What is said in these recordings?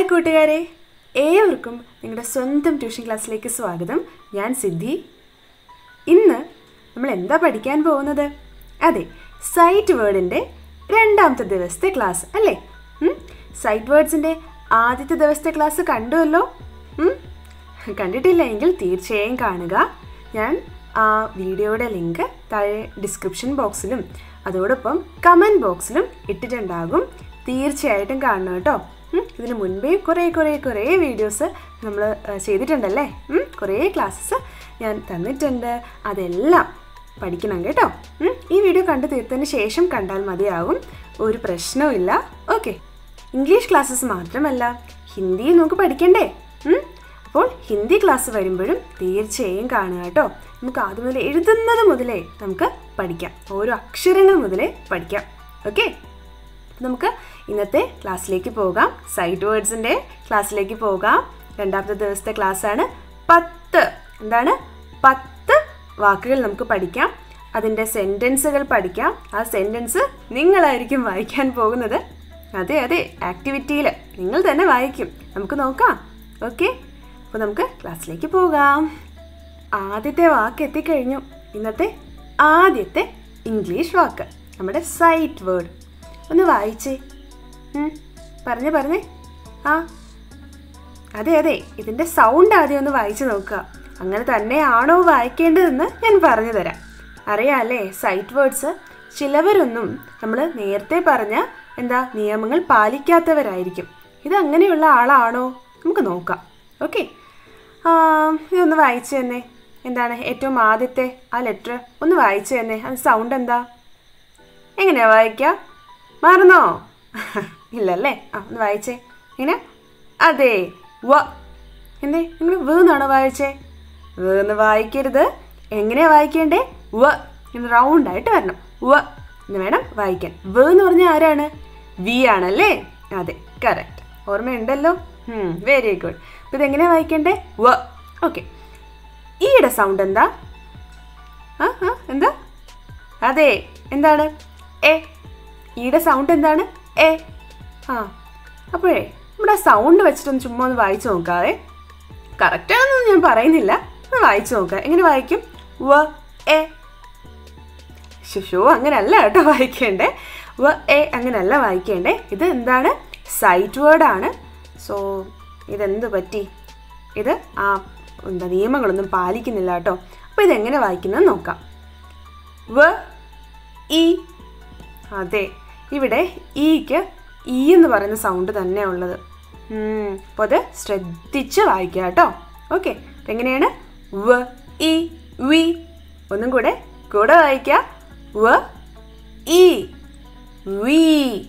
Hi കൂട്ടുകാരെ ഏവർക്കും നിങ്ങളുടെ സ്വന്തം ട്യൂഷൻ ക്ലാസ്സിലേക്ക് സ്വാഗതം ഞാൻ സിദ്ധി ഇന്ന് നമ്മൾ എന്താ പഠിക്കാൻ പോകുന്നത് അതെ സൈറ്റ് വേർഡിൻ്റെ രണ്ടാമത്തെ ദിവസത്തെ ക്ലാസ് അല്ലേ ഉം? സൈറ്റ് വേർഡ്സിൻ്റെ ആദ്യത്തെ ദിവസത്തെ ക്ലാസ് കണ്ടുവല്ലോ ഉം? കണ്ടിട്ടില്ല എങ്കിൽ തീർച്ചയായും കാണുക ഞാൻ ആ വീഡിയോയുടെ ലിങ്ക് താഴെ ഡിസ്ക്രിപ്ഷൻ ബോക്സിലും അതോടൊപ്പം കമൻറ്റ് ബോക്സിലും ഇട്ടിട്ടുണ്ടാകും തീർച്ചയായിട്ടും കാണണം കേട്ടോ ഉം, ഇതിന് മുൻപേ കുറേ കുറേ കുറേ വീഡിയോസ് നമ്മൾ ചെയ്തിട്ടുണ്ടല്ലേ ഉം, കുറേ ക്ലാസ്സസ് ഞാൻ തന്നിട്ടുണ്ട് അതെല്ലാം പഠിക്കണം കേട്ടോ ഉം, ഈ വീഡിയോ കണ്ടു തീർത്തതിന് ശേഷം കണ്ടാൽ മതിയാകും ഒരു പ്രശ്നവുമില്ല ഓക്കെ ഇംഗ്ലീഷ് ക്ലാസ്സസ് മാത്രമല്ല ഹിന്ദിയും നമുക്ക് പഠിക്കണ്ടേ ഉം? അപ്പോൾ ഹിന്ദി ക്ലാസ് വരുമ്പോഴും തീർച്ചയായും കാണുക കേട്ടോ നമുക്ക് ആദ്യം മുതൽ എഴുതുന്നത് മുതലേ നമുക്ക് പഠിക്കാം ഓരോ അക്ഷരങ്ങൾ മുതലേ പഠിക്കാം ഓക്കെ നമുക്ക് ഇന്നത്തെ ക്ലാസ്സിലേക്ക് പോകാം സൈറ്റ് വേർഡ്സിൻ്റെ ക്ലാസ്സിലേക്ക് പോകാം രണ്ടാമത്തെ ദിവസത്തെ ക്ലാസ്സാണ് പത്ത് എന്താണ് പത്ത് വാക്കുകൾ നമുക്ക് പഠിക്കാം അതിൻ്റെ സെൻറ്റൻസുകൾ പഠിക്കാം ആ സെൻറ്റൻസ് നിങ്ങളായിരിക്കും വായിക്കാൻ പോകുന്നത് അതെ അതെ ആക്ടിവിറ്റിയിൽ നിങ്ങൾ തന്നെ വായിക്കും നമുക്ക് നോക്കാം ഓക്കെ അപ്പോൾ നമുക്ക് ക്ലാസ്സിലേക്ക് പോകാം ആദ്യത്തെ വാക്ക് എത്തിക്കഴിഞ്ഞു ഇന്നത്തെ ആദ്യത്തെ ഇംഗ്ലീഷ് വാക്ക് നമ്മുടെ സൈറ്റ് വേർഡ് ഒന്ന് വായിച്ചേ ഉം, പറഞ്ഞേ പറഞ്ഞേ ആ അതെ അതെ ഇതിൻ്റെ സൗണ്ട് ആദ്യം ഒന്ന് വായിച്ചു നോക്കുക അങ്ങനെ തന്നെയാണോ വായിക്കേണ്ടതെന്ന് ഞാൻ പറഞ്ഞു തരാം അറിയാമല്ലേ സൈറ്റ് വേർഡ്സ് ചിലവരൊന്നും നമ്മൾ നേരത്തെ പറഞ്ഞ എന്താ നിയമങ്ങൾ പാലിക്കാത്തവരായിരിക്കും ഇത് അങ്ങനെയുള്ള ആളാണോ നമുക്ക് നോക്കാം ഓക്കെ ഇതൊന്ന് വായിച്ചു തന്നെ എന്താണ് ഏറ്റവും ആദ്യത്തെ ആ ലെറ്റർ ഒന്ന് വായിച്ചു തന്നെ അത് സൗണ്ട് എന്താ എങ്ങനെയാ വായിക്കുക മറന്നോ ഇല്ലല്ലേ ആ ഒന്ന് വായിച്ചേ എങ്ങനെ അതെ വ എന്തേ നിങ്ങൾ വ എന്നാണോ വായിച്ചേ വ എന്ന് വായിക്കരുത് എങ്ങനെയാ വായിക്കേണ്ടേ വ എന്ന് റൗണ്ട് ആയിട്ട് വരണം വ എന്ന് വേണം വായിക്കാൻ വ എന്ന് പറഞ്ഞാൽ ആരാണ് വി ആണല്ലേ അതെ കറക്റ്റ് ഓർമ്മയുണ്ടല്ലോ വെരി ഗുഡ് അപ്പോൾ ഇതെങ്ങനെയാ വായിക്കേണ്ടേ വ ഓക്കെ ഈയുടെ സൗണ്ട് എന്താ ആ ആ എന്താ അതെ എന്താണ് എ ഈയുടെ സൗണ്ട് എന്താണ് എ ആ അപ്പോഴേ നമ്മുടെ ആ സൗണ്ട് വെച്ചിട്ടൊന്ന് ചുമ്മാ ഒന്ന് വായിച്ചു നോക്കാവേ കറക്റ്റാണെന്നൊന്നും ഞാൻ പറയുന്നില്ല ഒന്ന് വായിച്ചു നോക്കാം എങ്ങനെ വായിക്കും വ എ ശുശോ അങ്ങനെയല്ല കേട്ടോ വായിക്കേണ്ടേ വ എ അങ്ങനെയല്ല വായിക്കേണ്ടേ ഇത് എന്താണ് സൈറ്റ് വേർഡാണ് സോ ഇതെന്ത് പറ്റി ഇത് ആ എന്താ നിയമങ്ങളൊന്നും പാലിക്കുന്നില്ല കേട്ടോ അപ്പോൾ ഇതെങ്ങനെ വായിക്കുന്നത് നോക്കാം വ ഇ അതെ ഇവിടെ ഈക്ക് ഈ എന്ന് പറയുന്ന സൗണ്ട് തന്നെ ഉള്ളത് അപ്പോൾ അത് ശ്രദ്ധിച്ച് വായിക്കുക കേട്ടോ ഓക്കെ അപ്പം എങ്ങനെയാണ് വ ഇ വി ഒന്നും കൂടെ കൂടെ വായിക്കുക w e we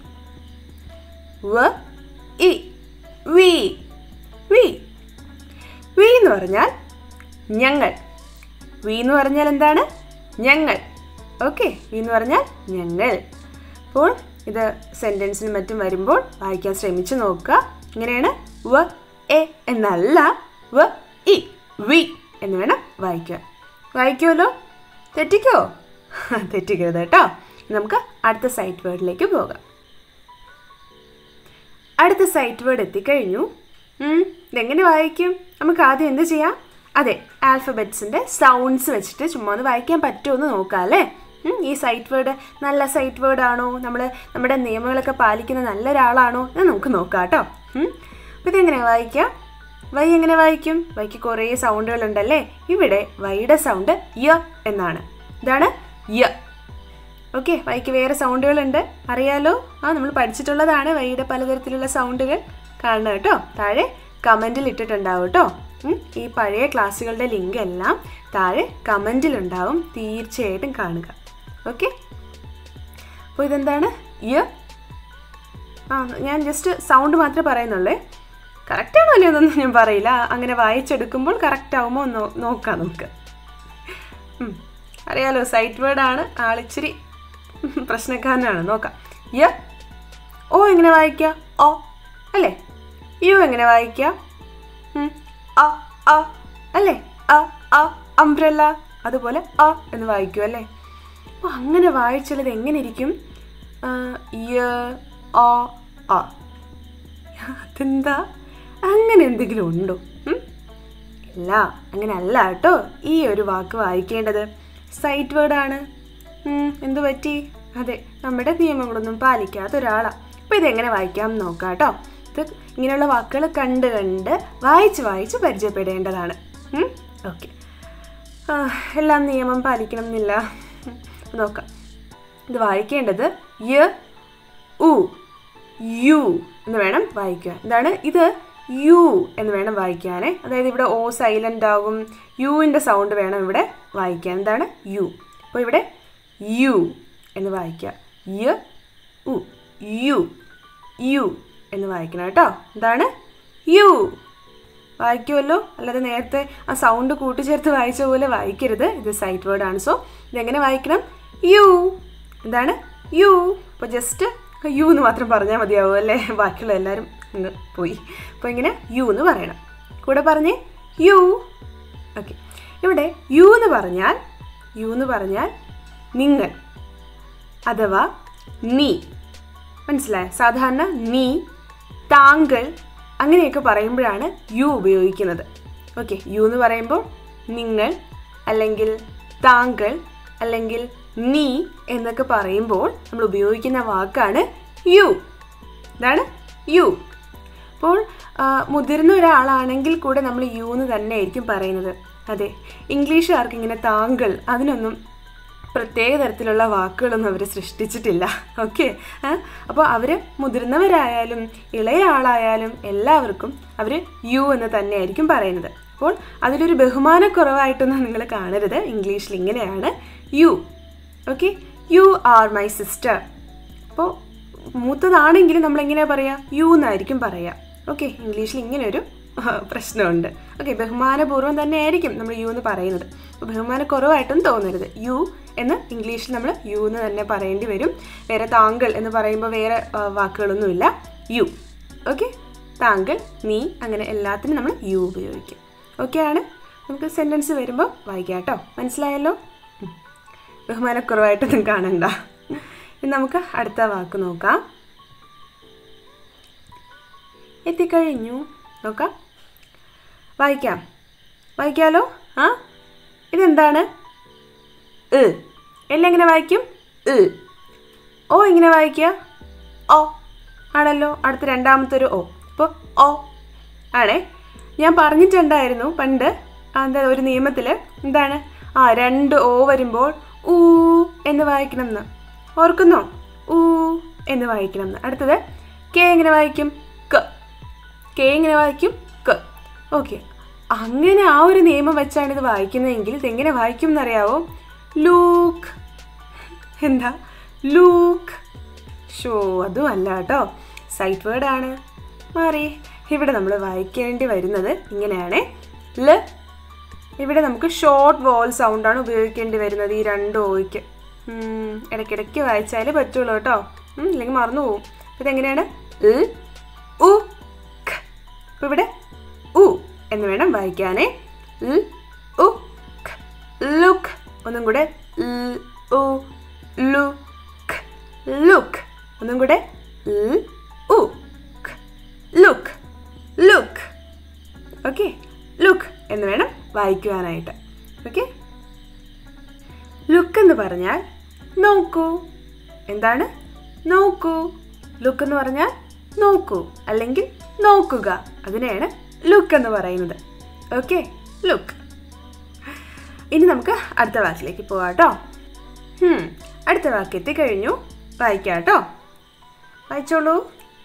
w e we we we എന്ന് പറഞ്ഞാൽ ഞങ്ങൾ വി എന്ന് പറഞ്ഞാൽ എന്താണ് ഞങ്ങൾ ഓക്കെ വി എന്ന് പറഞ്ഞാൽ ഞങ്ങൾ അപ്പോൾ ഇത് സെൻറ്റൻസിനും മറ്റും വരുമ്പോൾ വായിക്കാൻ ശ്രമിച്ചു നോക്കുക ഇങ്ങനെയാണ് വ എ എന്നല്ല വ ഇ വി എന്ന് വേണം വായിക്കുക വായിക്കുമല്ലോ തെറ്റിക്കോ തെറ്റിക്കരുത് കേട്ടോ നമുക്ക് അടുത്ത സൈറ്റ് വേർഡിലേക്ക് പോകാം അടുത്ത സൈറ്റ് വേർഡ് എത്തിക്കഴിഞ്ഞു ഉം, ഇതെങ്ങനെ വായിക്കും നമുക്ക് ആദ്യം എന്ത് ചെയ്യാം അതെ ആൽഫബറ്റ്സിൻ്റെ സൗണ്ട്സ് വെച്ചിട്ട് ചുമ്മാ ഒന്ന് വായിക്കാൻ പറ്റുമോ എന്ന് നോക്കാം അല്ലേ ഉം, ഈ സൈറ്റ് വേർഡ് നല്ല സൈറ്റ് വേർഡ് ആണോ നമ്മൾ നമ്മുടെ നിയമങ്ങളൊക്കെ പാലിക്കുന്ന നല്ലൊരാളാണോ എന്ന് നമുക്ക് നോക്കാം കേട്ടോ അപ്പോൾ ഇതെങ്ങനെയാണ് വായിക്കുക വൈ എങ്ങനെ വായിക്കും വൈക്ക് കുറേ സൗണ്ടുകളുണ്ടല്ലേ ഇവിടെ വൈയുടെ സൗണ്ട് യ എന്നാണ് ഇതാണ് യ ഓക്കെ വൈക്ക് വേറെ സൗണ്ടുകളുണ്ട് അറിയാലോ ആ നമ്മൾ പഠിച്ചിട്ടുള്ളതാണ് വൈയുടെ പലതരത്തിലുള്ള സൗണ്ടുകൾ കാണണം കേട്ടോ താഴെ കമൻറ്റിൽ ഇട്ടിട്ടുണ്ടാവും കേട്ടോ ഉം, ഈ പഴയ ക്ലാസ്സുകളുടെ ലിങ്ക് എല്ലാം താഴെ കമൻറ്റിലുണ്ടാവും തീർച്ചയായിട്ടും കാണുക ഓക്കെ അപ്പോൾ ഇതെന്താണ് യ ആ ഞാൻ ജസ്റ്റ് സൗണ്ട് മാത്രമേ പറയുന്നുള്ളേ കറക്റ്റാണോ അല്ലയോ എന്നൊന്നും ഞാൻ പറയില്ല അങ്ങനെ വായിച്ചെടുക്കുമ്പോൾ കറക്റ്റ് ആവുമോ എന്ന് നോ- നോക്കാം നമുക്ക് ഉം. അറിയാലോ സൈറ്റ് വേർഡാണ് ആളിച്ചിരി പ്രശ്നക്കാരനാണ് നോക്കാം യ ഓ എങ്ങനെ വായിക്കുക ഓ അല്ലേ യു എങ്ങനെ വായിക്കുക ഉം. അ അ അല്ലേ അ അ അംബ്രല്ല അതുപോലെ അ എന്ന് വായിക്കും അല്ലേ അപ്പോൾ അങ്ങനെ വായിച്ചാൽ ഇത് എങ്ങനെ ഇരിക്കും ആ, യ അ അ അതെന്താ അങ്ങനെ എന്തെങ്കിലും ഉണ്ടോ ഉം? ഇല്ല അങ്ങനെ അല്ല കേട്ടോ ഈ ഒരു വാക്ക് വായിക്കേണ്ടത് സൈറ്റ് വേർഡാണ് എന്തു പറ്റി അതെ നമ്മുടെ നിയമങ്ങളൊന്നും പാലിക്കാത്ത ഒരാളാണ് അപ്പോൾ ഇതെങ്ങനെ വായിക്കാം എന്ന് നോക്കാം കേട്ടോ ഇത് ഇങ്ങനെയുള്ള വാക്കുകൾ കണ്ട് കണ്ട് വായിച്ച് വായിച്ച് പരിചയപ്പെടേണ്ടതാണ് ഓക്കെ എല്ലാം നിയമം പാലിക്കണം എന്നില്ല ഉം, നോക്കാം ഇത് വായിക്കേണ്ടത് യ ഉ യു എന്ന് വേണം വായിക്കാൻ എന്താണ് ഇത് യു എന്ന് വേണം വായിക്കാൻ അതായത് ഇവിടെ ഓ സൈലൻ്റ് ആകും യുവിൻ്റെ സൗണ്ട് വേണം ഇവിടെ വായിക്കാൻ എന്താണ് യു അപ്പോൾ ഇവിടെ യു എന്ന് വായിക്കുക യ ഉ യു യു എന്ന് വായിക്കണം കേട്ടോ എന്താണ് യു വായിക്കുമല്ലോ അല്ലാതെ നേരത്തെ ആ സൗണ്ട് കൂട്ടിച്ചേർത്ത് വായിച്ച പോലെ വായിക്കരുത് ഇത് സൈറ്റ് വേർഡ് ആണ് സോ ഇതെങ്ങനെ വായിക്കണം യു എന്താണ് യു അപ്പോൾ ജസ്റ്റ് യു എന്ന് മാത്രം പറഞ്ഞാൽ മതിയാവും അല്ലേ ബാക്കിയുള്ള എല്ലാവരും അങ്ങ് പോയി അപ്പോൾ ഇങ്ങനെ യു എന്ന് പറയണം കൂടെ പറഞ്ഞേ യു ഓക്കെ ഇവിടെ യു എന്ന് പറഞ്ഞാൽ യു എന്ന് പറഞ്ഞാൽ നിങ്ങൾ അഥവാ നീ മനസ്സിലായ സാധാരണ നീ താങ്കൾ അങ്ങനെയൊക്കെ പറയുമ്പോഴാണ് യു ഉപയോഗിക്കുന്നത് ഓക്കെ യു എന്ന് പറയുമ്പോൾ നിങ്ങൾ അല്ലെങ്കിൽ താങ്കൾ അല്ലെങ്കിൽ നീ എന്നൊക്കെ പറയുമ്പോൾ നമ്മൾ ഉപയോഗിക്കുന്ന വാക്കാണ് യു ഇതാണ് യു അപ്പോൾ ആ, മുതിർന്ന ഒരാളാണെങ്കിൽ കൂടെ നമ്മൾ യു എന്ന് തന്നെ ആയിരിക്കും പറയുന്നത് അതെ ഇംഗ്ലീഷുകാർക്ക് ഇങ്ങനെ താങ്കൾ അതിനൊന്നും പ്രത്യേക തരത്തിലുള്ള വാക്കുകളൊന്നും അവർ സൃഷ്ടിച്ചിട്ടില്ല ഓക്കെ അപ്പോൾ അവർ മുതിർന്നവരായാലും ഇളയ ആളായാലും എല്ലാവർക്കും അവർ യു എന്ന് തന്നെയായിരിക്കും പറയുന്നത് അപ്പോൾ അതിലൊരു ബഹുമാനക്കുറവായിട്ടൊന്നും നിങ്ങൾ കാണരുത് ഇംഗ്ലീഷിൽ ഇങ്ങനെയാണ് you okay you are my sister അപ്പോൾ മൂത്തതാണെങ്കിലും നമ്മളെങ്ങനെയാ പറയുക യു എന്നായിരിക്കും പറയുക ഓക്കെ ഇംഗ്ലീഷിൽ ഇങ്ങനെ ഒരു പ്രശ്നമുണ്ട് ഓക്കെ ബഹുമാനപൂർവ്വം തന്നെ ആയിരിക്കും നമ്മൾ യു എന്ന് പറയുന്നത് അപ്പോൾ ബഹുമാനക്കുറവായിട്ടൊന്നും തോന്നരുത് യു എന്ന് ഇംഗ്ലീഷിൽ നമ്മൾ യു എന്ന് തന്നെ പറയേണ്ടി വരും വേറെ താങ്കൾ എന്ന് പറയുമ്പോൾ വേറെ ആ, വാക്കുകളൊന്നുമില്ല യു ഓക്കെ താങ്കൾ നീ അങ്ങനെ എല്ലാത്തിനും നമ്മൾ യു ഉപയോഗിക്കും ഓക്കെ ആണ് നമുക്ക് സെൻറ്റൻസ് വരുമ്പോൾ വായിക്കാം കേട്ടോ മനസ്സിലായല്ലോ ഉം. ബഹുമാനക്കുറവായിട്ടൊന്നും കാണണ്ട ഇനി നമുക്ക് അടുത്ത വാക്ക് നോക്കാം എത്തിക്കഴിഞ്ഞു നോക്കാം വായിക്കാം വായിക്കാലോ ആ ഇതെന്താണ് ഇ എല്ലാം എങ്ങനെ വായിക്കും ഇ ഓ എങ്ങനെ വായിക്കുക ഓ ആണല്ലോ അടുത്ത രണ്ടാമത്തെ ഒരു ഓ അപ്പോൾ ഓ ആണേ ഞാൻ പറഞ്ഞിട്ടുണ്ടായിരുന്നു പണ്ട് ആ, എന്താ ഒരു നിയമത്തിൽ എന്താണ് ആ രണ്ട് ഓ വരുമ്പോൾ ഊ എന്ന് വായിക്കണം എന്ന് ഓർക്കുന്നോ ഊ എന്ന് വായിക്കണം എന്ന് അടുത്തത് കെ എങ്ങനെ വായിക്കും ക കെ എങ്ങനെ വായിക്കും ക ഓക്കെ അങ്ങനെ ആ ഒരു നിയമം വെച്ചാണ് ഇത് വായിക്കുന്നതെങ്കിൽ ഇതെങ്ങനെ വായിക്കും എന്നറിയാവോ ലൂക്ക് എന്താ ലൂക്ക് ഷോ അതും അല്ല കേട്ടോ സൈറ്റ് വേർഡ് ആണ് മാറി ഇവിടെ നമ്മൾ വായിക്കേണ്ടി വരുന്നത് ഇങ്ങനെയാണ് ല ഇവിടെ നമുക്ക് ഷോർട്ട് വോൾ സൗണ്ടാണ് ഉപയോഗിക്കേണ്ടി വരുന്നത് ഈ രണ്ട് ഓയ്ക്ക് ഉം, ഇടയ്ക്കിടയ്ക്ക് വായിച്ചാലേ പറ്റുള്ളൂ കേട്ടോ ഉം, ഇല്ലെങ്കിൽ മറന്നു പോകും ഇതെങ്ങനെയാണ് ൽ ഉ ഖ. അപ്പൊ ഇവിടെ ഉ എന്ന് വേണം വായിക്കാനേ ൽ ഉ ഖ. ലുക്ക് ഒന്നും കൂടെ ൽ ഉ ലുക്ക് ലുക്ക് ഒന്നും കൂടെ ൽ ഉ ഖ. ലുക്ക് ലുക്ക് ഓക്കെ ലുക്ക് എന്ന് വേണം വായിക്കുവാനായിട്ട് ഓക്കെ ലുക്ക് എന്ന് പറഞ്ഞാൽ നോക്കൂ എന്താണ് നോക്കൂ ലുക്ക് എന്ന് പറഞ്ഞാൽ നോക്കൂ അല്ലെങ്കിൽ നോക്കുക അതിനെയാണ് ലുക്ക് എന്ന് പറയുന്നത് ഓക്കെ ലുക്ക് ഇനി നമുക്ക് അടുത്ത വാക്കിലേക്ക് പോവാം കേട്ടോ ഹും, അടുത്ത വാക്ക് എത്തിക്കഴിഞ്ഞു വായിക്കാം കേട്ടോ വായിച്ചോളൂ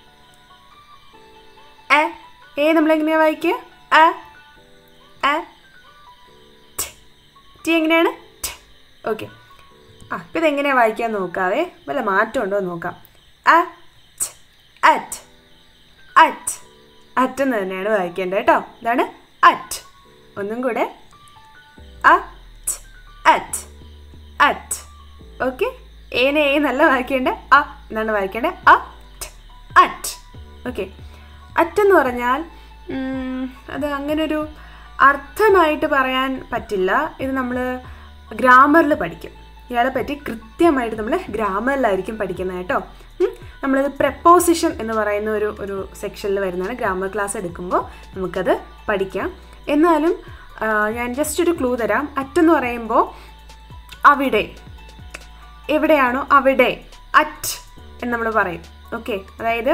എ ഏ നമ്മളെങ്ങനെയാ വായിക്കുക അ അ ട്. ടി എങ്ങനെയാണ് ഓക്കെ ആ ഇപ്പം ഇതെങ്ങനെയാണ് വായിക്കാൻ നോക്കാവേ വല്ല മാറ്റം ഉണ്ടോ എന്ന് നോക്കാം a t, at at at എന്ന് തന്നെയാണ് വായിക്കേണ്ടത് കേട്ടോ ഇതാണ് അറ്റ് ഒന്നും കൂടെ അറ്റ് അറ്റ് അറ്റ് ഓക്കെ ഏനെ ഏ നല്ല വായിക്കേണ്ട അ എന്നാണ് വായിക്കേണ്ടത് അറ്റ് അറ്റ് ഓക്കെ അറ്റെന്ന് പറഞ്ഞാൽ ഉം, അത് അങ്ങനൊരു അർത്ഥമായിട്ട് പറയാൻ പറ്റില്ല ഇത് നമ്മൾ ഗ്രാമറിൽ പഠിക്കും ഇയാളെ പറ്റി കൃത്യമായിട്ട് നമ്മൾ ഗ്രാമറിലായിരിക്കും പഠിക്കുന്നത് കേട്ടോ നമ്മളത് പ്രപ്പോസിഷൻ എന്ന് പറയുന്ന ഒരു ഒരു സെക്ഷനിൽ വരുന്നതാണ് ഗ്രാമർ ക്ലാസ് എടുക്കുമ്പോൾ നമുക്കത് പഠിക്കാം എന്നാലും ആ, ഞാൻ ജസ്റ്റ് ഒരു ക്ലൂ തരാം അറ്റെന്ന് പറയുമ്പോൾ അവിടെ എവിടെയാണോ അവിടെ അറ്റ് എന്ന് നമ്മൾ പറയും ഓക്കെ അതായത്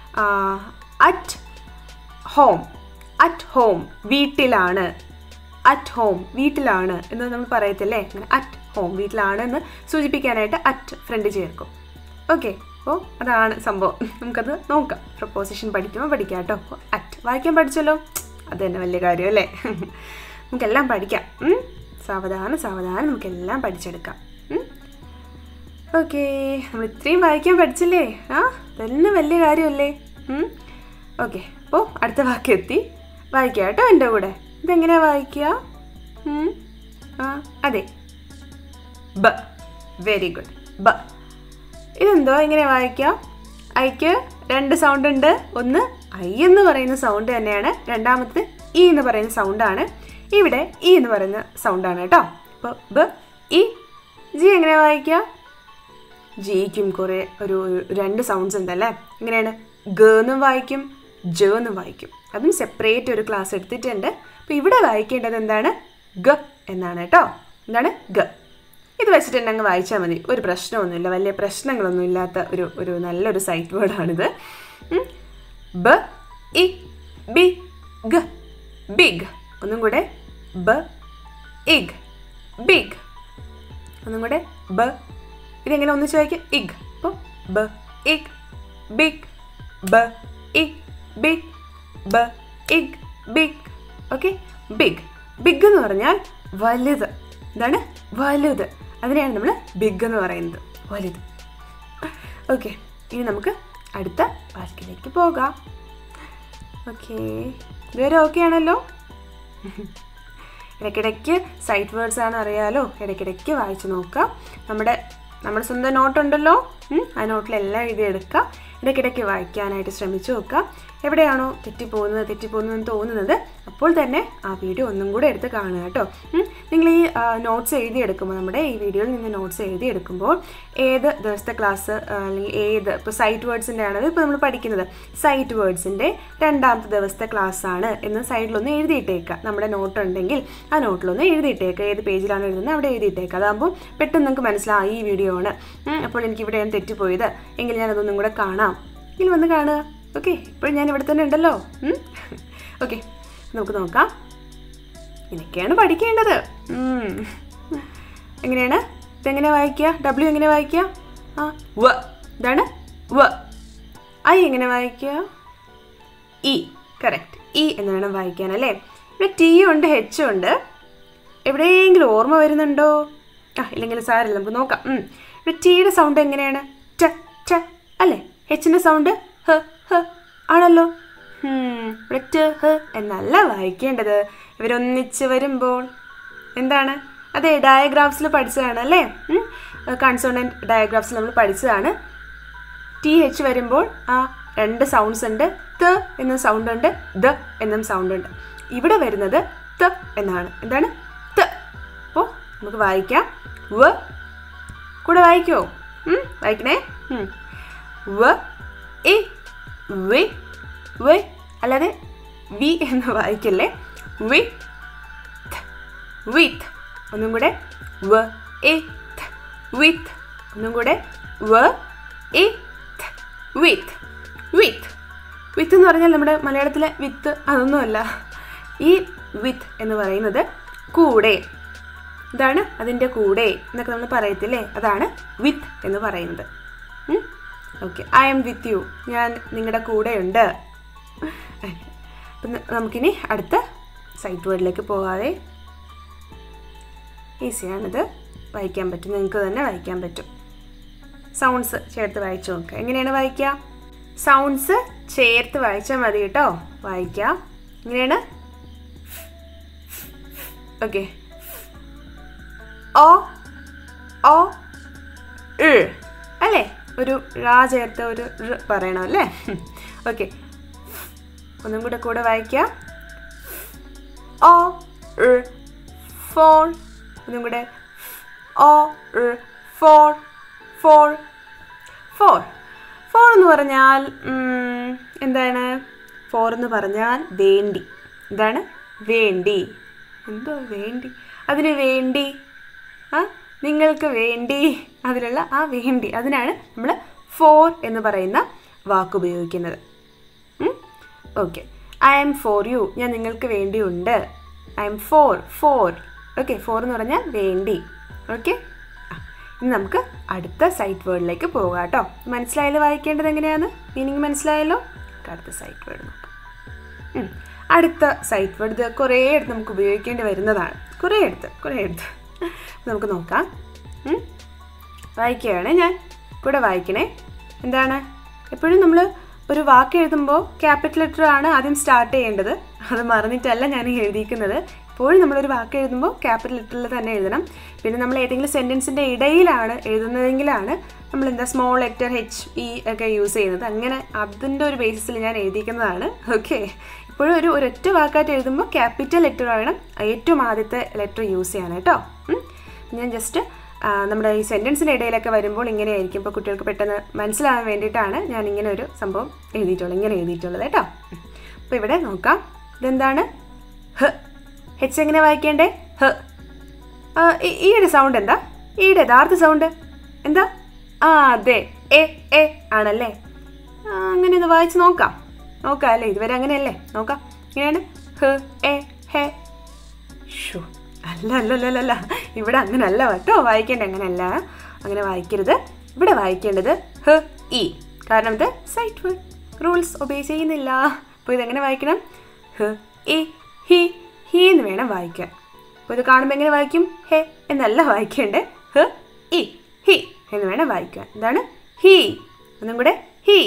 അറ്റ് ഹോം അറ്റ് ഹോം വീട്ടിലാണ് അറ്റ് ഹോം വീട്ടിലാണ് എന്ന് നമ്മൾ പറയത്തില്ലേ അങ്ങനെ അറ്റ് ഹോം വീട്ടിലാണ് എന്ന് സൂചിപ്പിക്കാനായിട്ട് അറ്റ് ഫ്രണ്ട് ചേർക്കും ഓക്കെ അപ്പോൾ അതാണ് സംഭവം നമുക്കത് നോക്കാം പ്രപ്പോസിഷൻ പഠിക്കുമ്പോൾ പഠിക്കാം കേട്ടോ അപ്പോൾ അറ്റ് വായിക്കാൻ പഠിച്ചല്ലോ അത് തന്നെ വലിയ കാര്യം അല്ലേ നമുക്കെല്ലാം പഠിക്കാം ഉം? സാവധാനം സാവധാനം നമുക്കെല്ലാം പഠിച്ചെടുക്കാം ഉം? ഓക്കെ നമ്മൾ ഇത്രയും വായിക്കാൻ പഠിച്ചില്ലേ ആ തന്നെ വലിയ കാര്യമല്ലേ ഓക്കെ അപ്പോൾ അടുത്ത വാക്ക് എത്തി വായിക്കാം കേട്ടോ എൻ്റെ കൂടെ ഇതെങ്ങനെയാ വായിക്കുക ഉം? ആ അതെ ബ വെരി ഗുഡ് ബ ഇതെന്തോ എങ്ങനെ വായിക്കാം ഐക്ക് രണ്ട് സൗണ്ട് ഉണ്ട് ഒന്ന് ഐ എന്ന് പറയുന്ന സൗണ്ട് തന്നെയാണ് രണ്ടാമത്തെ ഇ എന്ന് പറയുന്ന സൗണ്ടാണ് ഇവിടെ ഇ എന്ന് പറയുന്ന സൗണ്ടാണ് കേട്ടോ അപ്പോൾ ബ ഇ ജി എങ്ങനെ വായിക്കുക ജിക്കും കുറേ ഒരു ഒരു രണ്ട് സൗണ്ട്സ് ഉണ്ടല്ലേ എങ്ങനെയാണ് ഗ എന്നും വായിക്കും ജ എന്നും വായിക്കും അതും സെപ്പറേറ്റ് ഒരു ക്ലാസ് എടുത്തിട്ടുണ്ട് അപ്പോൾ ഇവിടെ വായിക്കേണ്ടത് എന്താണ് ഗ എന്നാണ് കേട്ടോ എന്താണ് ഗ ഇത് വെച്ചിട്ട് അങ്ങ് വായിച്ചാൽ മതി ഒരു പ്രശ്നമൊന്നുമില്ല വലിയ പ്രശ്നങ്ങളൊന്നും ഇല്ലാത്ത ഒരു ഒരു നല്ലൊരു സൈറ്റ് വേർഡാണിത് ഉം. ബ ഇ ബി ഗ ബിഗ് ഒന്നും കൂടെ ബ ഇഗ് ബിഗ് ഒന്നും കൂടെ ബ ഇതെങ്ങനെ ഒന്നിച്ച് വായിക്കാം ഇഗ് അപ്പോൾ b ig big b ig big b ig big okay big big എന്ന് പറഞ്ഞാൽ വലുത് എന്താണ് വലുത് അതിനെയാണ് നമ്മൾ ബിഗ് എന്ന് പറയുന്നത് വലുത് ഓക്കെ ഇനി നമുക്ക് അടുത്ത വാക്കിലേക്ക് പോകാം ഓക്കെ ഇതുവരെ ഓക്കെ ആണല്ലോ ഇടയ്ക്കിടയ്ക്ക് സൈറ്റ് വേർഡ്സ് ആണ് അറിയാലോ ഇടയ്ക്കിടയ്ക്ക് വായിച്ചു നോക്കുക നമ്മുടെ നമ്മുടെ സ്വന്തം നോട്ടുണ്ടല്ലോ ഉം, ആ നോട്ടിലെല്ലാം എഴുതി എടുക്കുക ഇടയ്ക്കിടയ്ക്ക് വായിക്കാനായിട്ട് ശ്രമിച്ചു നോക്കുക എവിടെയാണോ തെറ്റിപ്പോകുന്നത് തെറ്റിപ്പോകുന്നതെന്ന് തോന്നുന്നത് അപ്പോൾ തന്നെ ആ വീഡിയോ ഒന്നും കൂടെ എടുത്ത് കാണുക കേട്ടോ ഉം, നിങ്ങൾ ഈ നോട്ട്സ് എഴുതിയെടുക്കുമ്പോൾ നമ്മുടെ ഈ വീഡിയോയിൽ നിന്ന് നോട്ട്സ് എഴുതിയെടുക്കുമ്പോൾ ഏത് ദിവസത്തെ ക്ലാസ് അല്ലെങ്കിൽ ഏത് ഇപ്പോൾ സൈറ്റ് വേർഡ്സിൻ്റെ ആണത് ഇപ്പോൾ നമ്മൾ പഠിക്കുന്നത് സൈറ്റ് വേർഡ്സിൻ്റെ രണ്ടാമത്തെ ദിവസത്തെ ക്ലാസ് ആണ് എന്ന് സൈഡിലൊന്ന് എഴുതിയിട്ടേക്കുക നമ്മുടെ നോട്ട് ഉണ്ടെങ്കിൽ ആ നോട്ടിലൊന്ന് എഴുതിയിട്ടേക്കുക ഏത് പേജിലാണ് എഴുതുന്നത് അവിടെ എഴുതിയിട്ടേക്കുക അതാകുമ്പോൾ പെട്ടെന്ന് നിങ്ങൾക്ക് മനസ്സിലാവും ഈ വീഡിയോ ആണ് ഉം, അപ്പോൾ എനിക്ക് ഇവിടെയാണ് തെറ്റിപ്പോയത് എങ്കിൽ ഞാനതൊന്നും കൂടെ കാണാം എങ്കിൽ വന്ന് കാണുക ഓക്കെ ഇപ്പോൾ ഞാൻ ഇവിടെ തന്നെ ഉണ്ടല്ലോ ഓക്കെ നമുക്ക് നോക്കാം ഇതൊക്കെയാണ് പഠിക്കേണ്ടത് ഉം. എങ്ങനെയാണ് ഇതെങ്ങനെ വായിക്കുക ഡബ്ല്യു എങ്ങനെ വായിക്കുക ആ വ ഇതാണ് വ ഐ എങ്ങനെ വായിക്കുക ഇ കറക്റ്റ് ഇ എന്ന് വേണം വായിക്കാൻ അല്ലേ ഇവിടെ ടി ഉണ്ട് എച്ച് ഉണ്ട് എവിടെയെങ്കിലും ഓർമ്മ വരുന്നുണ്ടോ ആ ഇല്ലെങ്കിൽ സാരമില്ല നമുക്ക് നോക്കാം ഉം. ഇവിടെ ടിയുടെ സൗണ്ട് എങ്ങനെയാണ് ട ട അല്ലേ എച്ചിൻ്റെ സൗണ്ട് ഹ ഹ ആണല്ലോ ഉം, ഇവിടെ ട് ഹ എന്നല്ല വായിക്കേണ്ടത് ഇവരൊന്നിച്ച് വരുമ്പോൾ എന്താണ് അതെ ഡയഗ്രാഫ്സിൽ പഠിച്ചതാണ് അല്ലേ കൺസോണൻറ്റ് ഡയഗ്രാഫ്സിൽ നമ്മൾ പഠിച്ചതാണ് ടി എച്ച് വരുമ്പോൾ ആ രണ്ട് സൗണ്ട്സ് ഉണ്ട് ത എന്ന സൗണ്ട് ഉണ്ട് ദ എന്നും സൗണ്ട് ഉണ്ട് ഇവിടെ വരുന്നത് ത എന്നാണ് എന്താണ് ത അപ്പോൾ നമുക്ക് വായിക്കാം വ കൂടെ വായിക്കോ ഉം, വായിക്കണേ ഉം. വ ഇ വി വി അല്ലാതെ വി എന്ന് വായിക്കല്ലേ വി വിത്ത് ഒന്നും കൂടെ വ ഇ വിത്ത് ഒന്നും കൂടെ വ ഇ വിത്ത് വിത്ത് വിത്ത് എന്ന് പറഞ്ഞാൽ നമ്മുടെ മലയാളത്തിലെ വിത്ത് അതൊന്നുമല്ല ഈ വിത്ത് എന്ന് പറയുന്നത് കൂടെ ഇതാണ് അതിൻ്റെ കൂടെ എന്നൊക്കെ നമ്മൾ പറയത്തില്ലേ അതാണ് വിത്ത് എന്ന് പറയുന്നത് okay I'm with you ഞാൻ നിങ്ങളുടെ കൂടെയുണ്ട് അപ്പം നമുക്കിനി അടുത്ത സൈറ്റ് വേർഡിലേക്ക് പോകാതെ ഈസിയാണിത് വായിക്കാൻ പറ്റും നിങ്ങൾക്ക് തന്നെ വായിക്കാൻ പറ്റും സൗണ്ട്സ് ചേർത്ത് വായിച്ചു നോക്കുക എങ്ങനെയാണ് വായിക്കുക സൗണ്ട്സ് ചേർത്ത് വായിച്ചാൽ മതി കേട്ടോ വായിക്കാം എങ്ങനെയാണ് ഓക്കെ ഓ ഓ ഇ അല്ലേ ഒരു റാ ചേർത്ത് ഒരു റ് പറയണം അല്ലേ ഓക്കെ ഒന്നും കൂടെ കൂടെ വായിക്കാം ഓ ഇ ഫോർ ഒന്നും കൂടെ o e for for for for എന്ന് പറഞ്ഞാൽ ഉം, എന്താണ് ഫോർ എന്ന് പറഞ്ഞാൽ വേണ്ടി എന്താണ് വേണ്ടി എന്തോ വേണ്ടി അതിന് വേണ്ടി ആ നിങ്ങൾക്ക് വേണ്ടി അതിലുള്ള ആ വേണ്ടി അതിനാണ് നമ്മൾ ഫോർ എന്ന് പറയുന്ന വാക്ക് ഉപയോഗിക്കുന്നത് okay I am for you ഞാൻ നിങ്ങൾക്ക് വേണ്ടിയുണ്ട് I'm for for okay for എന്ന് പറഞ്ഞാൽ വേണ്ടി ഓക്കെ ഇനി നമുക്ക് അടുത്ത സൈറ്റ് വേർഡിലേക്ക് പോകാം കേട്ടോ മനസ്സിലായല്ലോ വായിക്കേണ്ടത് എങ്ങനെയാണ് മീനിങ് മനസ്സിലായല്ലോ നമുക്ക് അടുത്ത സൈറ്റ് വേർഡ് നോക്കാം ഉം. അടുത്ത സൈറ്റ് വേർഡ് ഇത് കുറേ എടുത്ത് നമുക്ക് ഉപയോഗിക്കേണ്ടി വരുന്നതാണ് കുറേ എടുത്ത് കുറേ എടുത്ത് നമുക്ക് നോക്കാം ഉം. വായിക്കുകയാണ് ഞാൻ കൂടെ വായിക്കണേ എന്താണ് എപ്പോഴും നമ്മൾ ഒരു വാക്ക് എഴുതുമ്പോൾ ക്യാപിറ്റൽ ലെറ്റർ ആണ് ആദ്യം സ്റ്റാർട്ട് ചെയ്യേണ്ടത് അത് മറന്നിട്ടല്ല ഞാൻ എഴുതിയിരിക്കുന്നത് എപ്പോഴും നമ്മളൊരു വാക്ക് എഴുതുമ്പോൾ ക്യാപിറ്റൽ ലെറ്ററിൽ തന്നെ എഴുതണം പിന്നെ നമ്മൾ ഏതെങ്കിലും സെൻറ്റൻസിൻ്റെ ഇടയിലാണ് എഴുതുന്നതെങ്കിലാണ് നമ്മൾ എന്താ സ്മോൾ ലെറ്റർ എച്ച് ഇ ഒക്കെ യൂസ് ചെയ്യുന്നത് അങ്ങനെ അതിൻ്റെ ഒരു ബേസിസിൽ ഞാൻ എഴുതിയിരിക്കുന്നതാണ് ഓക്കെ ഇപ്പോഴും ഒരു ഒരൊറ്റ വാക്കായിട്ട് എഴുതുമ്പോൾ ക്യാപിറ്റൽ ലെറ്റർ വേണം ഏറ്റവും ആദ്യത്തെ ലെറ്റർ യൂസ് ചെയ്യാൻ കേട്ടോ ഉം. ഞാൻ ജസ്റ്റ് ആ, നമ്മുടെ ഈ സെൻറ്റൻസിൻ്റെ ഇടയിലൊക്കെ വരുമ്പോൾ ഇങ്ങനെയായിരിക്കും ഇപ്പോൾ കുട്ടികൾക്ക് പെട്ടെന്ന് മനസ്സിലാവാൻ വേണ്ടിയിട്ടാണ് ഞാൻ ഇങ്ങനെ ഒരു സംഭവം എഴുതിയിട്ടുള്ളത് ഇങ്ങനെ എഴുതിയിട്ടുള്ളത് കേട്ടോ അപ്പോൾ ഇവിടെ നോക്കാം ഇതെന്താണ് ഹ് ഹെച്ച് എങ്ങനെ വായിക്കേണ്ടേ ഹ് ആ, ഈ- ഈയുടെ സൗണ്ട് എന്താ ഈയുടെ യഥാർത്ഥ സൗണ്ട് എന്താ ആ അതെ എ എ ആണല്ലേ ആ, അങ്ങനെ ഒന്ന് വായിച്ച് നോക്കാം നോക്കാം അല്ലേ ഇതുവരെ അങ്ങനെയല്ലേ നോക്കാം ഇങ്ങനെയാണ് ഹ് എ ഹെ ഷോ അല്ല അല്ല അല്ല അല്ല, അല്ല ഇവിടെ അങ്ങനെ അല്ല കേട്ടോ വായിക്കേണ്ട അങ്ങനെയല്ല അങ്ങനെ വായിക്കരുത് ഇവിടെ വായിക്കേണ്ടത് ഹ് ഇ കാരണം ഇത് സൈറ്റ് വേർഡ് റൂൾസ് ഒബേ ചെയ്യുന്നില്ല അപ്പോൾ ഇതെങ്ങനെ വായിക്കണം ഹ് ഇ ഹി ഹി എന്ന് വേണം വായിക്കാൻ അപ്പോൾ ഇത് കാണുമ്പോൾ എങ്ങനെ വായിക്കും ഹെ എന്നല്ല വായിക്കേണ്ടത് ഹ് ഇ ഹി എന്ന് വേണം വായിക്കാൻ എന്താണ് ഹി ഒന്നും കൂടെ ഹി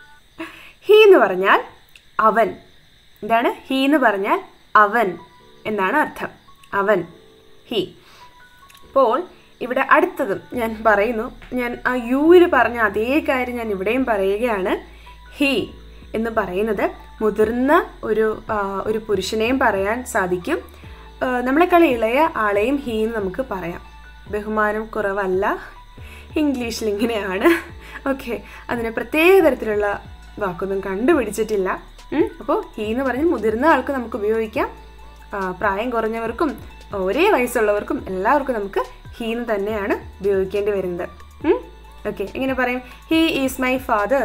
ഹി എന്ന് പറഞ്ഞാൽ അവൻ എന്താണ് ഹി എന്ന് പറഞ്ഞാൽ അവൻ എന്നാണ് അർത്ഥം അവൻ ഹി അപ്പോൾ ഇവിടെ അടുത്തതും ഞാൻ പറയുന്നു ഞാൻ ആ യുവിൽ പറഞ്ഞ അതേ കാര്യം ഞാൻ ഇവിടെയും പറയുകയാണ് ഹി എന്ന് പറയുന്നത് മുതിർന്ന ഒരു ആ, ഒരു പുരുഷനെയും പറയാൻ സാധിക്കും ആ, നമ്മളെക്കാൾ ഇളയ ആളെയും ഹി എന്ന് നമുക്ക് പറയാം ബഹുമാനം കുറവല്ല ഇംഗ്ലീഷിൽ ഇങ്ങനെയാണ് ഓക്കെ അതിന് പ്രത്യേക തരത്തിലുള്ള വാക്കൊന്നും കണ്ടുപിടിച്ചിട്ടില്ല അപ്പോൾ ഹി എന്ന് പറഞ്ഞ് മുതിർന്ന ആൾക്ക് നമുക്ക് ഉപയോഗിക്കാം ആ, പ്രായം കുറഞ്ഞവർക്കും ഒരേ വയസ്സുള്ളവർക്കും എല്ലാവർക്കും നമുക്ക് ഹീ എന്ന് തന്നെയാണ് ഉപയോഗിക്കേണ്ടി വരുന്നത് ഓക്കെ എങ്ങനെ പറയും ഹീ ഈസ് മൈ ഫാദർ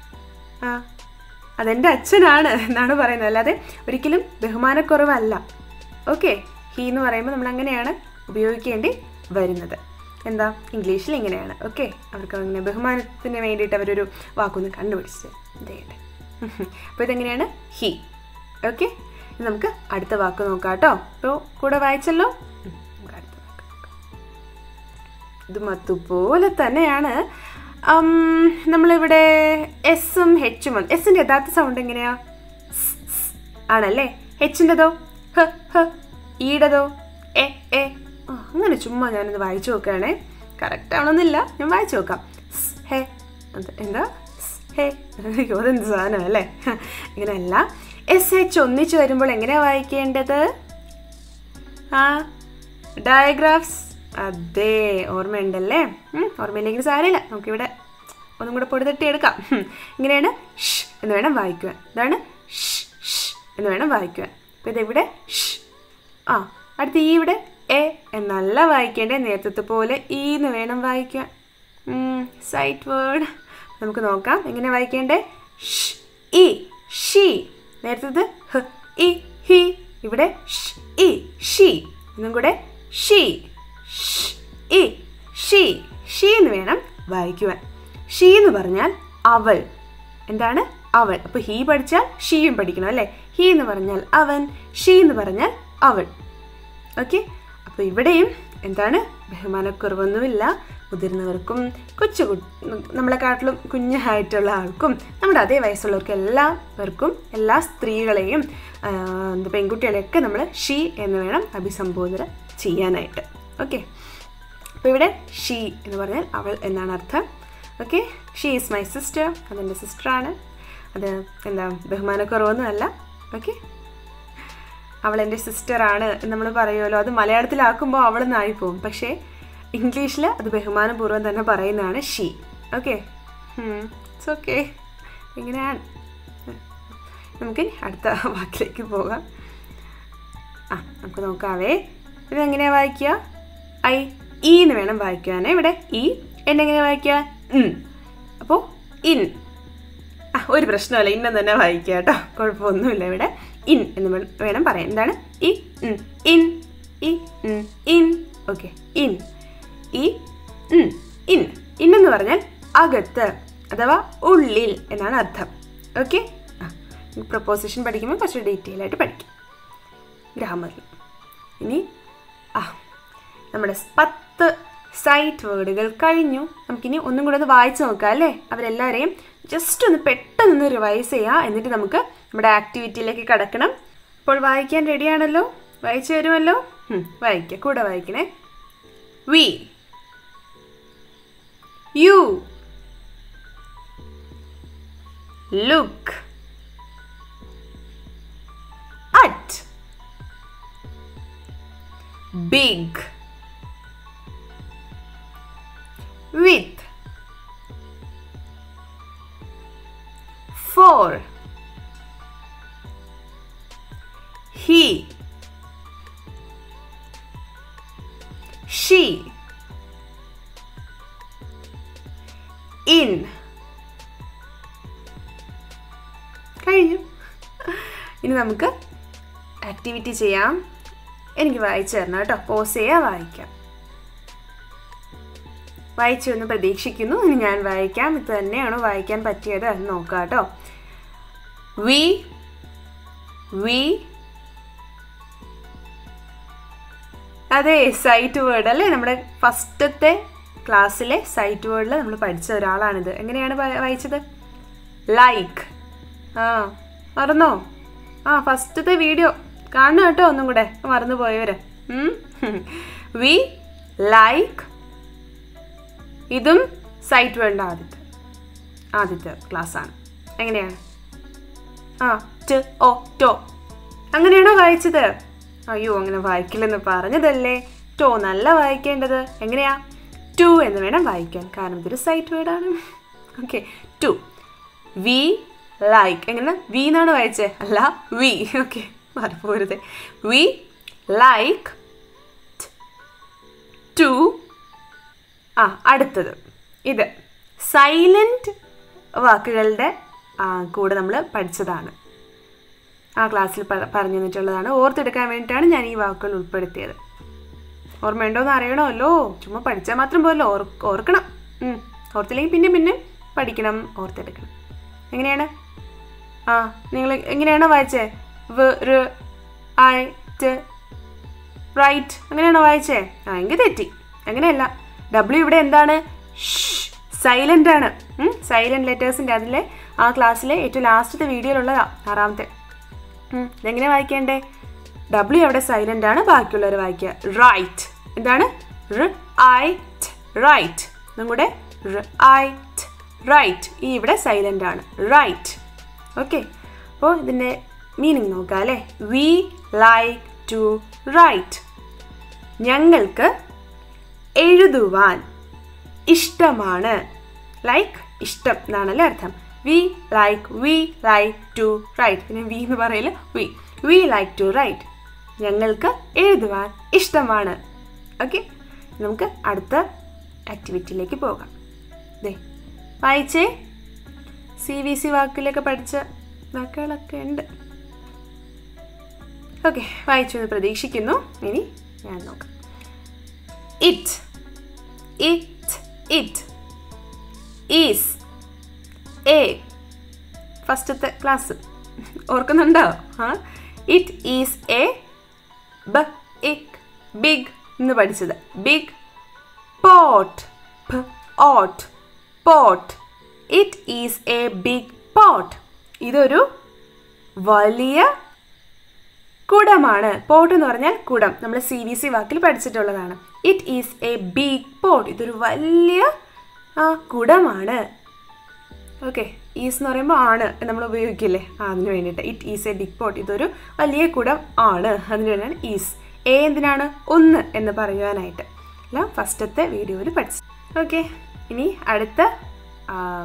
ആ അതെൻ്റെ അച്ഛനാണ് എന്നാണ് പറയുന്നത് അല്ലാതെ ഒരിക്കലും ബഹുമാനക്കുറവല്ല ഓക്കെ ഹീ എന്ന് പറയുമ്പോൾ നമ്മൾ അങ്ങനെയാണ് ഉപയോഗിക്കേണ്ടി വരുന്നത് എന്താ ഇംഗ്ലീഷിൽ ഇങ്ങനെയാണ് ഓക്കെ അവർക്ക് അങ്ങനെ ബഹുമാനത്തിന് വേണ്ടിയിട്ട് അവരൊരു വാക്കൊന്ന് കണ്ടുപിടിച്ച് ഇതേണ്ട് അപ്പോൾ ഇതെങ്ങനെയാണ് ഹി ഓക്കെ നമുക്ക് അടുത്ത വാക്ക് നോക്കാം കേട്ടോ അപ്പോൾ കൂടെ വായിച്ചല്ലോ ഉം, നമുക്ക് അടുത്ത വാക്ക് നോക്കാം. ഇത് മത്തുപോലെ തന്നെയാണ് ഉം, നമ്മളിവിടെ എസും ഹെച്ചും എസിൻ്റെ യഥാർത്ഥ സൗണ്ട് എങ്ങനെയാ സ്, സ് ആണല്ലേ ഹെച്ചിൻ്റെതോ ഹ ഹ ഈടതോ എ എ ആ, അങ്ങനെ ചുമ്മാ ഞാനൊന്ന് വായിച്ചു നോക്കുകയാണേ കറക്റ്റ് ആവണമെന്നില്ല ഞാൻ വായിച്ചു നോക്കാം സ്, ഹെ അത് എന്താ സ്, ഹെ അയ്യോ അതെന്ത് സാധനം അല്ലേ ഇങ്ങനെയല്ല എസ് എച്ച് ഒന്നിച്ച് വരുമ്പോൾ എങ്ങനെയാണ് വായിക്കേണ്ടത് ആ ഡയഗ്രാഫ്സ് അതെ ഓർമ്മയുണ്ടല്ലേ ഉം, ഓർമ്മയില്ലെങ്കിൽ സാരമില്ല നമുക്കിവിടെ ഒന്നും കൂടെ പൊടിതട്ടി എടുക്കാം ഉം. ഇങ്ങനെയാണ് ഷ് എന്ന് വേണം വായിക്കുവാൻ ഇതാണ് ഷ് ഷ് എന്ന് വേണം വായിക്കുവാൻ അപ്പോൾ ഇതെവിടെ ഷ് ആ അടുത്ത ഈ ഇവിടെ എ എന്നല്ല വായിക്കേണ്ടത് നേരത്തെ പോലെ ഈ എന്ന് വേണം വായിക്കാൻ സൈറ്റ് വേർഡ് നമുക്ക് നോക്കാം എങ്ങനെ വായിക്കേണ്ടേ ഷ് ഇ ഷി നേരത്തത് ഹ് ഇ ഹി ഇവിടെ ഷ് ഇ ഷി ഒന്നും കൂടെ she sh e she she എന്ന് വേണം വായിക്കുവാൻ ഷീ എന്ന് പറഞ്ഞാൽ അവൾ എന്താണ് അവൾ അപ്പോൾ ഹീ പഠിച്ചാൽ ഷീയും പഠിക്കണം അല്ലേ ഹീ എന്ന് പറഞ്ഞാൽ അവൻ ഷീ എന്ന് പറഞ്ഞാൽ അവൾ ഓക്കെ അപ്പോൾ ഇവിടെയും എന്താണ് ബഹുമാനക്കുറവൊന്നുമില്ല മുതിർന്നവർക്കും കൊച്ചു കു- നമ്മളെക്കാട്ടിലും കുഞ്ഞായിട്ടുള്ള ആൾക്കും നമ്മുടെ അതേ വയസ്സുള്ളവർക്കും എല്ലാവർക്കും എല്ലാ സ്ത്രീകളെയും ആ, എന്താ പെൺകുട്ടികളെയൊക്കെ നമ്മൾ ഷീ എന്ന് വേണം അഭിസംബോധന ചെയ്യാനായിട്ട് ഓക്കെ അപ്പോൾ ഇവിടെ ഷീ എന്ന് പറഞ്ഞാൽ അവൾ എന്നാണ് അർത്ഥം okay she is my sister അതെൻ്റെ സിസ്റ്ററാണ് അത് എന്താ ബഹുമാനക്കുറവൊന്നുമല്ല ഓക്കെ അവൾ എൻ്റെ സിസ്റ്ററാണ് എന്ന് നമ്മൾ പറയുമല്ലോ അത് മലയാളത്തിലാക്കുമ്പോൾ അവൾ നിന്നായി പോകും പക്ഷേ ഇംഗ്ലീഷിൽ അത് ബഹുമാനപൂർവ്വം തന്നെ പറയുന്നതാണ് ഷീ ഓക്കെ ഇറ്റ്സ് ഓക്കെ ഇങ്ങനെയാണ് നമുക്ക് ഇനി അടുത്ത വാക്കിലേക്ക് പോകാം ആ നമുക്ക് നോക്കാവേ ഇത് എങ്ങനെയാണ് വായിക്കുക ഐ ഈ എന്ന് വേണം വായിക്കാനേ ഇവിടെ ഈ എന്നെങ്ങനെ വായിക്കുക ഉം. അപ്പോൾ ഇൻ ആ ഒരു പ്രശ്നമല്ല ഇന്നും തന്നെ വായിക്കുക കേട്ടോ കുഴപ്പമൊന്നുമില്ല ഇവിടെ ഇൻ എന്ന് വേ- വേണം പറയാൻ എന്താണ് i um. In i um. In okay in i um. In in എന്ന് പറഞ്ഞാൽ അകത്ത് അഥവാ ഉള്ളിൽ എന്നാണ് അർത്ഥം ഓക്കെ ആ പ്രപ്പോസിഷൻ പഠിക്കുമ്പോൾ കുറച്ച് ഡീറ്റെയിൽ ആയിട്ട് പഠിക്കും ഗ്രാമറിൽ ഇനി ആ നമ്മുടെ പത്ത് സൈറ്റ് വേർഡുകൾ കഴിഞ്ഞു നമുക്കിനി ഒന്നും കൂടെ ഒന്ന് വായിച്ചു നോക്കാം അല്ലേ അവരെല്ലാവരെയും ജസ്റ്റ് ഒന്ന് പെട്ടെന്ന് റിവൈസ് ചെയ്യാം എന്നിട്ട് നമുക്ക് നമ്മുടെ ആക്ടിവിറ്റിയിലേക്ക് കടക്കണം അപ്പോൾ വായിക്കാൻ റെഡിയാണല്ലോ വായിച്ചു വരുമല്ലോ ഉം, വായിക്കാം കൂടെ വായിക്കണേ we you look at big with for he she in കഴിഞ്ഞു ഇനി നമുക്ക് ആക്ടിവിറ്റി ചെയ്യാം എനിക്ക് വായിച്ചു തരണം കേട്ടോ പോസ് ചെയ്യാൻ വായിക്കാം വായിച്ചു എന്ന് പ്രതീക്ഷിക്കുന്നു ഇനി ഞാൻ വായിക്കാം ഇത് തന്നെയാണോ വായിക്കാൻ പറ്റിയത് എന്ന് നോക്കാം കേട്ടോ വി വി അതെ സൈറ്റ് വേർഡ് അല്ലേ നമ്മുടെ ഫസ്റ്റത്തെ ക്ലാസ്സിലെ സൈറ്റ് വേർഡിൽ നമ്മൾ പഠിച്ച ഒരാളാണിത് എങ്ങനെയാണ് വാ- വായിച്ചത് ലൈക്ക് ആ മറന്നോ ആ ഫസ്റ്റത്തെ വീഡിയോ കാണണം കേട്ടോ ഒന്നും കൂടെ മറന്നു പോയവര് വി ലൈക്ക് ഇതും സൈറ്റ് വേണ്ട ആദ്യത്തെ ആദ്യത്തെ ക്ലാസ്സാണ് എങ്ങനെയാണ് ആ ട് ഓ ടോ അങ്ങനെയാണോ വായിച്ചത് അയ്യോ അങ്ങനെ വായിക്കില്ലെന്ന് പറഞ്ഞതല്ലേ ടോ നല്ല വായിക്കേണ്ടത് എങ്ങനെയാ ടു എന്ന് വേണം വായിക്കാൻ കാരണം ഇതൊരു സൈറ്റ് വേർഡാണ് ഓക്കെ ടു വി ലൈക്ക് എങ്ങനെ വി എന്നാണ് വായിച്ചത് അല്ല വി ഓക്കെ മറപ്പോരുത് വി ലൈക്ക് ടു ആ അടുത്തത് ഇത് സൈലൻറ്റ് വാക്കുകളുടെ ആ, കൂടെ നമ്മൾ പഠിച്ചതാണ് ആ ക്ലാസ്സിൽ പ- പറഞ്ഞു തന്നിട്ടുള്ളതാണ് ഓർത്തെടുക്കാൻ വേണ്ടിയിട്ടാണ് ഞാൻ ഈ വാക്കുകൾ ഉൾപ്പെടുത്തിയത് ഓർമ്മയുണ്ടോ എന്ന് അറിയണമല്ലോ ചുമ്മാ പഠിച്ചാൽ മാത്രം പോലല്ലോ ഓർ ഓർക്കണം ഉം. ഓർത്തില്ലെങ്കിൽ പിന്നെ പിന്നെ പഠിക്കണം ഓർത്തെടുക്കണം എങ്ങനെയാണ് ആ നിങ്ങൾ എങ്ങനെയാണോ വായിച്ചേ വ് റ് ഐ റ്റ് റൈറ്റ് അങ്ങനെയാണോ വായിച്ചേ ആ എങ്കിൽ തെറ്റി അങ്ങനെയല്ല ഡബ്ല്യു ഇവിടെ എന്താണ് സൈലൻ്റ് ആണ് സൈലൻറ്റ് ലെറ്റേഴ്സിൻ്റെ അതിലെ ആ ക്ലാസ്സിലെ ഏറ്റവും ലാസ്റ്റത്തെ വീഡിയോയിലുള്ളതാ ആറാമത്തെ ഉം, ഇതെങ്ങനെ വായിക്കേണ്ടേ ഡബ്ല്യു അവിടെ സൈലൻ്റ് ആണ് ബാക്കിയുള്ളവർ വായിക്കുക റൈറ്റ് എന്താണ് റൈറ്റ് റൈറ്റ് നമ്മുടെ റൈറ്റ് റൈറ്റ് ഈ ഇവിടെ സൈലൻ്റ് ആണ് റൈറ്റ് ഓക്കെ അപ്പോൾ ഇതിൻ്റെ മീനിങ് നോക്കാം അല്ലേ വി ലൈക്ക് ടു റൈറ്റ് ഞങ്ങൾക്ക് എഴുതുവാൻ ഇഷ്ടമാണ് ലൈക്ക് ഇഷ്ടം എന്നാണല്ലേ അർത്ഥം we like we like to right പിന്നെ വി എന്ന് പറയില്ല we we like to right ഞങ്ങൾക്ക് എഴുതുവാൻ ഇഷ്ടമാണ് ഓക്കെ നമുക്ക് അടുത്ത ആക്ടിവിറ്റിയിലേക്ക് പോകാം ദേ വായിച്ചേ സി വി സി വാക്കിലൊക്കെ പഠിച്ച വാക്കുകളൊക്കെ ഉണ്ട് ഓക്കെ വായിച്ചു എന്ന് പ്രതീക്ഷിക്കുന്നു ഇനി ഞാൻ നോക്കാം it it it is a ഫസ്റ്റത്തെ ക്ലാസ് ഓർക്കുന്നുണ്ടോ ആ ഇറ്റ് ഈസ് എ ബ ഇക് ബിഗ് എന്ന് പഠിച്ചത് big pot ot pot it is a big pot ഇതൊരു വലിയ കുടമാണ് പോട്ട് എന്ന് പറഞ്ഞാൽ കുടം നമ്മൾ സി വി സി വാക്കിൽ പഠിച്ചിട്ടുള്ളതാണ് it is a big pot ഇതൊരു വലിയ ആ കുടമാണ് ഓക്കെ ഈസ് എന്ന് പറയുമ്പോൾ ആണ് നമ്മൾ ഉപയോഗിക്കില്ലേ ആ അതിന് വേണ്ടിയിട്ട് it is a big pot ഇതൊരു വലിയ കുടം ആണ് അതിന് വേണ്ടിയാണ് ഈസ് എ എന്തിനാണ് ഒന്ന് എന്ന് പറയുവാനായിട്ട് അല്ല ഫസ്റ്റത്തെ വീഡിയോയിൽ പഠിച്ചു ഓക്കെ ഇനി അടുത്ത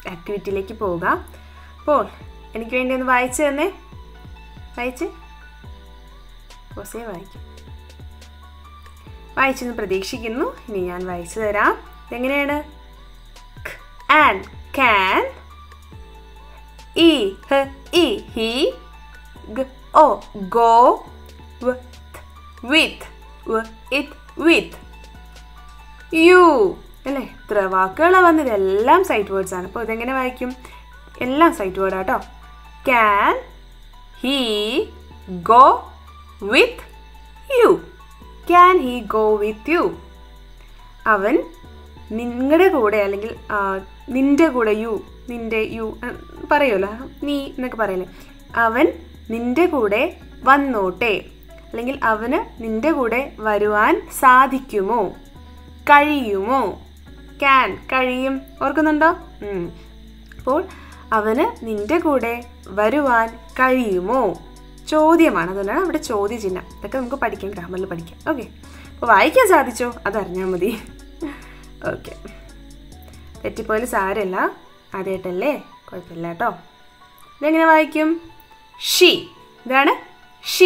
ആക്ടിവിറ്റിയിലേക്ക് പോവുക അപ്പോൾ എനിക്ക് വേണ്ടി ഒന്ന് വായിച്ചു തന്നെ വായിച്ച് പോസേ വായിക്കും വായിച്ചെന്ന് പ്രതീക്ഷിക്കുന്നു ഇനി ഞാൻ വായിച്ചു തരാം എങ്ങനെയാണ് and can e h e he g o go w with w it with you അല്ലേ ഇത്ര വാക്കുകളാണ് വന്നത് എല്ലാം സൈറ്റ് വേർഡ്സ് ആണ് അപ്പോൾ ഇതെങ്ങനെ വായിക്കും എല്ലാം സൈറ്റ് വേർഡ് ആട്ടോ can he go with you can he go with you അവൻ നിങ്ങളുടെ കൂടെ അല്ലെങ്കിൽ ആ, നിന്റെ കൂടെ യു നിന്റെ യു ആ, പറയുമല്ലോ നീ എന്നൊക്കെ പറയല്ലേ അവൻ നിന്റെ കൂടെ വന്നോട്ടെ അല്ലെങ്കിൽ അവന് നിന്റെ കൂടെ വരുവാൻ സാധിക്കുമോ കഴിയുമോ ക്യാൻ കഴിയും ഓർക്കുന്നുണ്ടോ ഉം. അപ്പോൾ അവന് നിന്റെ കൂടെ വരുവാൻ കഴിയുമോ ചോദ്യമാണ് അതുകൊണ്ടാണ് അവിടെ ചോദ്യചിഹ്നം ഇതൊക്കെ നമുക്ക് പഠിക്കാം ഗ്രാമറിൽ പഠിക്കാം ഓക്കെ അപ്പോൾ വായിക്കാൻ സാധിച്ചോ അതറിഞ്ഞാൽ മതി ഓക്കെ തെറ്റിപ്പോയാലും സാരമില്ല ആദ്യമായിട്ടല്ലേ കുഴപ്പമില്ല കേട്ടോ ഇതെങ്ങനെ വായിക്കും ഷീ ഇതാണ് she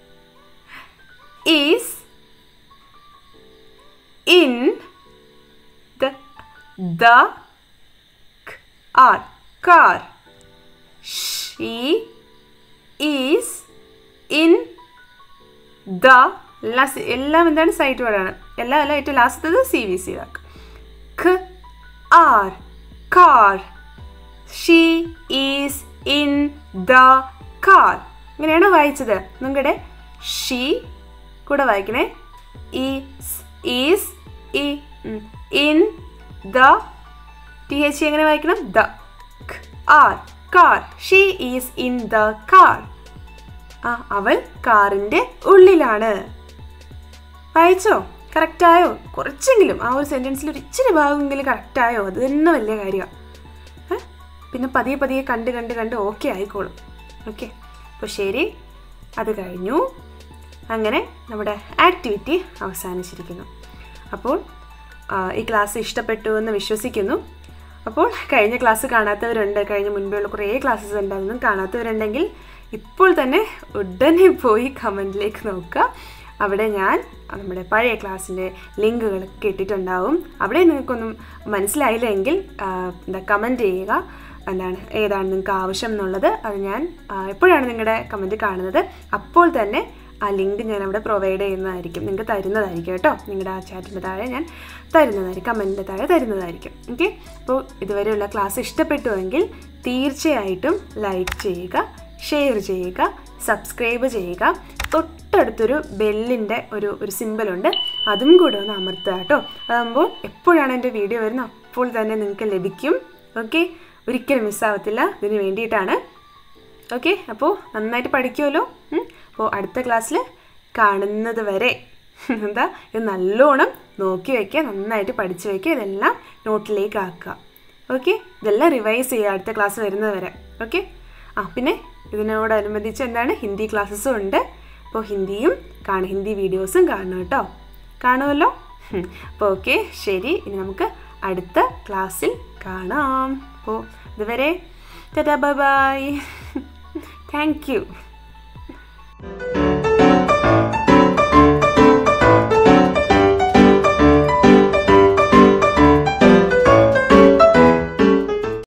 is in the the r car she is in the last എല്ലാം എന്താണ് സൈറ്റ് വേർഡാണ് എല്ലാം അല്ല ഏറ്റവും ലാസ്റ്റത് സി വി സി വാക്ക് ഖ r car she is in the car ഇങ്ങനെയാണ് വായിച്ചത് നിങ്ങളുടെ ഷീ കൂടെ വായിക്കണേ is is i in the t h എങ്ങനെ വായിക്കണം the r car she is in the car ആ അവൾ കാറിൻ്റെ ഉള്ളിലാണ് വായിച്ചോ കറക്റ്റായോ കുറച്ചെങ്കിലും ആ ഒരു സെൻറ്റൻസിൽ ഒരു ഇച്ചിരി ഭാഗമെങ്കിലും കറക്റ്റായോ അത് തന്നെ വലിയ കാര്യമാണ് പിന്നെ പതിയെ പതിയെ കണ്ട് കണ്ട് കണ്ട് ഓക്കെ ആയിക്കോളും ഓക്കെ അപ്പോൾ ശരി അത് കഴിഞ്ഞു അങ്ങനെ നമ്മുടെ ആക്ടിവിറ്റി അവസാനിച്ചിരിക്കുന്നു അപ്പോൾ ആ, ഈ ക്ലാസ് ഇഷ്ടപ്പെട്ടു എന്ന് വിശ്വസിക്കുന്നു അപ്പോൾ കഴിഞ്ഞ ക്ലാസ് കാണാത്തവരുണ്ട് കഴിഞ്ഞ മുൻപുള്ള കുറേ ക്ലാസ്സസ് ഉണ്ട് അതൊന്നും കാണാത്തവരുണ്ടെങ്കിൽ ഇപ്പോൾ തന്നെ ഉടനെ പോയി കമൻറ്റിലേക്ക് നോക്കുക അവിടെ ഞാൻ നമ്മുടെ പഴയ ക്ലാസ്സിൻ്റെ ലിങ്കുകൾ ഇട്ടിട്ടുണ്ടാവും അവിടെ നിങ്ങൾക്കൊന്നും മനസ്സിലായില്ല എങ്കിൽ ആ, എന്താ കമൻറ്റ് ചെയ്യുക എന്താണ് ഏതാണ് നിങ്ങൾക്ക് ആവശ്യം എന്നുള്ളത് അത് ഞാൻ ആ, എപ്പോഴാണ് നിങ്ങളുടെ കമൻറ്റ് കാണുന്നത് അപ്പോൾ തന്നെ ആ ലിങ്ക് ഞാൻ അവിടെ പ്രൊവൈഡ് ചെയ്യുന്നതായിരിക്കും നിങ്ങൾക്ക് തരുന്നതായിരിക്കും കേട്ടോ നിങ്ങളുടെ ആ ചാറ്റിൻ്റെ താഴെ ഞാൻ തരുന്നതായിരിക്കും കമൻറ്റിൻ്റെ താഴെ തരുന്നതായിരിക്കും ഓക്കെ അപ്പോൾ ഇതുവരെയുള്ള ക്ലാസ് ഇഷ്ടപ്പെട്ടുവെങ്കിൽ തീർച്ചയായിട്ടും ലൈക്ക് ചെയ്യുക ഷെയർ ചെയ്യുക സബ്സ്ക്രൈബ് ചെയ്യുക തൊട്ടടുത്തൊരു ബെല്ലിൻ്റെ ഒരു ഒരു സിമ്പലുണ്ട് അതും കൂടെ ഒന്ന് അമർത്തുക കേട്ടോ അതാകുമ്പോൾ എപ്പോഴാണ് എൻ്റെ വീഡിയോ വരുന്നത് അപ്പോൾ തന്നെ നിങ്ങൾക്ക് ലഭിക്കും ഓക്കെ ഒരിക്കലും മിസ്സാവത്തില്ല ഇതിന് വേണ്ടിയിട്ടാണ് ഓക്കെ അപ്പോൾ നന്നായിട്ട് പഠിക്കുമല്ലോ അപ്പോൾ അടുത്ത ക്ലാസ്സിൽ കാണുന്നത് വരെ എന്താ ഇത് നല്ലോണം നോക്കി വയ്ക്കുക നന്നായിട്ട് പഠിച്ച് വയ്ക്കുക ഇതെല്ലാം നോട്ടിലേക്ക് ആക്കുക ഓക്കെ ഇതെല്ലാം റിവൈസ് ചെയ്യുക അടുത്ത ക്ലാസ് വരുന്നത് വരെ ഓക്കെ ആ പിന്നെ ഇതിനോടനുബന്ധിച്ച് എന്താണ് ഹിന്ദി ക്ലാസ്സസും ഉണ്ട് അപ്പോൾ ഹിന്ദിയും കാണും ഹിന്ദി വീഡിയോസും കാണണം കേട്ടോ കാണുമല്ലോ അപ്പോൾ ഓക്കെ ശരി ഇനി നമുക്ക് അടുത്ത ക്ലാസ്സിൽ കാണാം അപ്പോൾ ഇതുവരെ ടാറ്റാ ബൈ ബൈ താങ്ക് യു